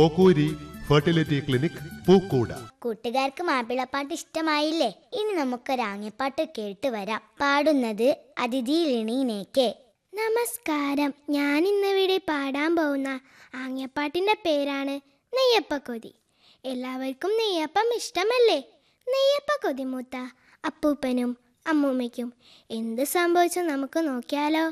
ഓക്കൂരി fertility clinic പൂക്കൂട കൂട്ടുകാർക്ക് മാപ്പിളപ്പാട്ട് ഇഷ്ടമായില്ലേ ഇനി നമുക്കൊരാങ്ങപ്പാട്ട് കേട്ട് വരാം പാടുന്നത് അതിഥി ലിണീനേക്ക് നമസ്കാരം ഞാൻ ഇന്നിവിടെ പാടാൻ പോകുന്ന ആങ്ങപ്പാട്ടിന്റെ പേരാണ് നെയ്യപ്പക്കൊതി എല്ലാവർക്കും നെയ്യപ്പം ഇഷ്ടമല്ലേ നെയ്യപ്പക്കൊതി മൂത്ത അപ്പൂപ്പനും അമ്മൂമ്മയ്ക്കും എന്ത് സംഭവിച്ചു നമുക്ക് നോക്കിയാലോ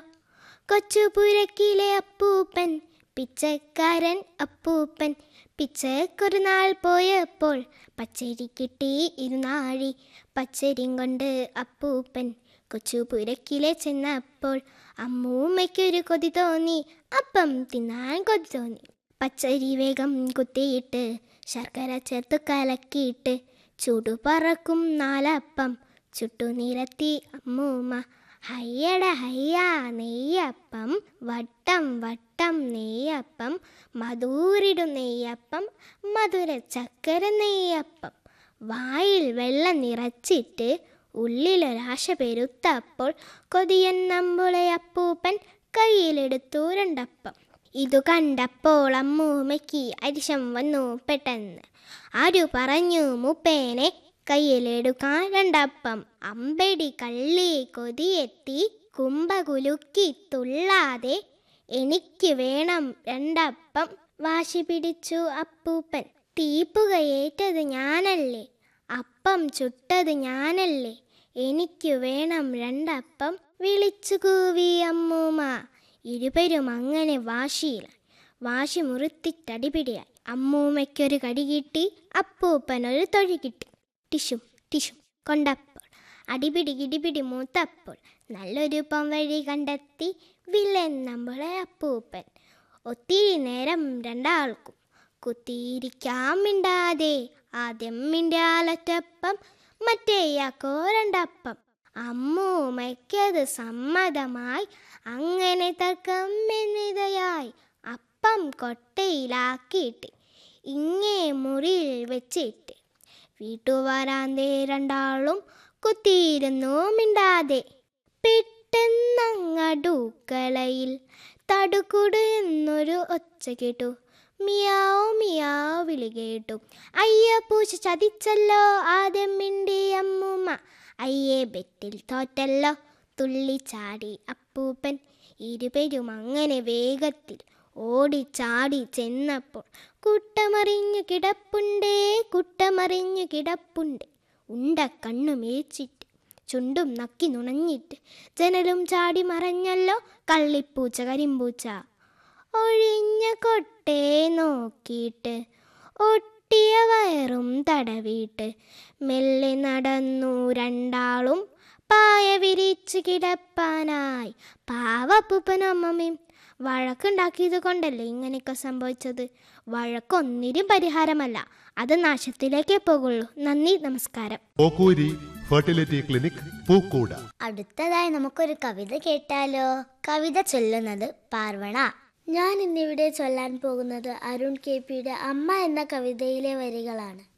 കൊച്ചുപുരക്കിലെ അപ്പൂപ്പൻ പിച്ചക്കാരൻ അപ്പൂപ്പൻ പിച്ചക്കൊരു നാൾ പോയപ്പോൾ പച്ചരി കിട്ടി ഇരുനാഴി പച്ചരിയും കൊണ്ട് അപ്പൂപ്പൻ കൊച്ചുപുരക്കിലെ ചെന്നപ്പോൾ അമ്മൂമ്മയ്ക്കൊരു കൊതി തോന്നി അപ്പം തിന്നാൻ കൊതി തോന്നി പച്ചരി വേഗം കുത്തിയിട്ട് ശർക്കര ചേർത്ത് കലക്കിയിട്ട് ചൂടു പറക്കും നാലപ്പം ചുട്ടു നിരത്തി അമ്മൂമ്മ ഹയ്യട ഹയ്യ നെയ്യപ്പം വട്ടം വട്ടം നെയ്യപ്പം മധൂരിടും നെയ്യപ്പം മധുര ചക്കര നെയ്യപ്പം വായിൽ വെള്ളം നിറച്ചിട്ട് ഉള്ളിലൊരാശ പെരുത്തപ്പോൾ കൊതിയൻ നമ്പുളെ അപ്പൂപ്പൻ കയ്യിലെടുത്തു രണ്ടപ്പം ഇതു കണ്ടപ്പോൾ അമ്മൂമ്മയ്ക്ക് അരിശം വന്നു പെട്ടെന്ന് ആരു പറഞ്ഞു മൂപ്പേനെ കയ്യിലെടുക്കാൻ രണ്ടപ്പം അമ്പടി കള്ളി കൊതിയെത്തി കുമ്പ കുലുക്കി തുള്ളാതെ എനിക്ക് വേണം രണ്ടപ്പം വാശി പിടിച്ചു അപ്പൂപ്പൻ തീപ്പുകയേറ്റത് ഞാനല്ലേ അപ്പം ചുട്ടത് ഞാനല്ലേ എനിക്ക് വേണം രണ്ടപ്പം വിളിച്ചു കൂവി അമ്മൂമ്മ ഇരുവരും അങ്ങനെ വാശിയിലായി വാശി മുറുത്തിട്ടടിപിടിയായി അമ്മൂമ്മയ്ക്കൊരു കടി കിട്ടി അപ്പൂപ്പനൊരു തൊഴി കിട്ടി ടിഷും ടിഷും കൊണ്ടപ്പോൾ അടിപിടി കിടിപിടി മൂത്തപ്പോൾ നല്ലൊരു പൊംവഴി കണ്ടെത്തി വില്ലൻ നമ്മളെ അപ്പൂപ്പൻ ഒത്തിരി നേരം രണ്ടാൾക്കും കുത്തിയിരിക്കാം മിണ്ടാതെ ആദ്യം മിണ്ടാലറ്റപ്പം മറ്റേയാക്കോ രണ്ടപ്പം അമ്മൂമ്മയ്ക്കത് സമ്മതമായി അങ്ങനെ തർക്കം എന്നിതയായി അപ്പം കൊട്ടയിലാക്കിയിട്ട് ഇങ്ങേ മുറിയിൽ വെച്ചിട്ട് വീട്ടുവരാന്തേ രണ്ടാളും കുത്തിയിരുന്നു മിണ്ടാതെ പെട്ടെന്നങ്ങടുക്കളയിൽ തടുക്കുട് എന്നൊരു ഒച്ച കേട്ടു മിയാവ് മിയാവ് വിളി കേട്ടു അയ്യ പൂച്ച ചതിച്ചല്ലോ ആദ്യം മിണ്ടി അമ്മൂമ്മ അയ്യേ ബെറ്റിൽ തോറ്റല്ലോ തുള്ളിച്ചാടി അപ്പൂപ്പൻ ഇരുപേരും അങ്ങനെ വേഗത്തിൽ ഓടിച്ചാടി ചെന്നപ്പോൾ കുട്ടമറിഞ്ഞു കിടപ്പുണ്ടേ കുട്ടമറിഞ്ഞു കിടപ്പുണ്ട് ഉണ്ട കണ്ണു മേച്ചിട്ട് ചുണ്ടും നക്കി നുണഞ്ഞിട്ട് ജനലും ചാടി മറഞ്ഞല്ലോ കള്ളിപ്പൂച്ച കരിമ്പൂച്ച ഒഴിഞ്ഞ കൊട്ടേ നോക്കിയിട്ട് ഒട്ടിയ വയറും തടവിയിട്ട് മെല്ലെ നടന്നു രണ്ടാളും പായ വിരിച്ചു കിടപ്പാനായി പാവപ്പൂപ്പനും അമ്മമ്മയും വഴക്കുണ്ടാക്കിയത് കൊണ്ടല്ലേ ഇങ്ങനെയൊക്കെ സംഭവിച്ചത് വഴക്കൊന്നിനും പരിഹാരമല്ല അത് നാശത്തിലേക്കേ പോകുള്ളൂ നന്ദി നമസ്കാരം ഓക്കൂരി ഫെർട്ടിലിറ്റി ക്ലിനിക് പൂക്കൂട അടുത്തതായി നമുക്കൊരു കവിത കേട്ടാലോ കവിത ചൊല്ലുന്നത് പാർവണ ഞാൻ ഇന്നിവിടെ ചൊല്ലാൻ പോകുന്നത് അരുൺ കെ പിയുടെ അമ്മ എന്ന കവിതയിലെ വരികളാണ്